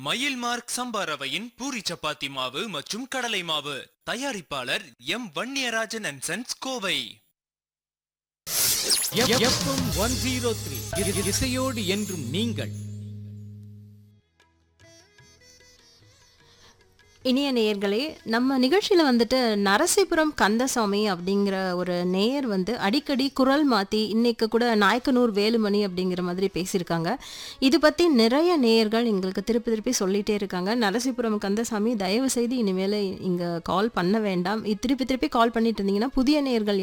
மயில் மார்க் சம்பா ரவையின் பூரி சப்பாத்தி மாவு மற்றும் கடலை மாவு தயாரிப்பாளர் M Vanniyarajan and sons Kovai FM one zero three இசையோடு என்றும் நீங்கள் இனிய நேயர்களே நம்ம நிகழ்ச்சியில் வந்துட்டு நரசிபுரம் கந்தசாமி அப்படிங்கிற ஒரு நேயர் வந்து அடிக்கடி குரல் மாற்றி இன்னைக்கு கூட நாயக்கனூர் வேலுமணி அப்படிங்கிற மாதிரி பேசியிருக்காங்க இது பற்றி நிறைய நேயர்கள் எங்களுக்கு திருப்பி திருப்பி சொல்லிட்டே இருக்காங்க நரசிபுரம் கந்தசாமி தயவு செய்து இனிமேல் இங்கே கால் பண்ண வேண்டாம் இ- திருப்பி திருப்பி கால் பண்ணிட்டு இருந்தீங்கன்னா புதிய நேயர்கள்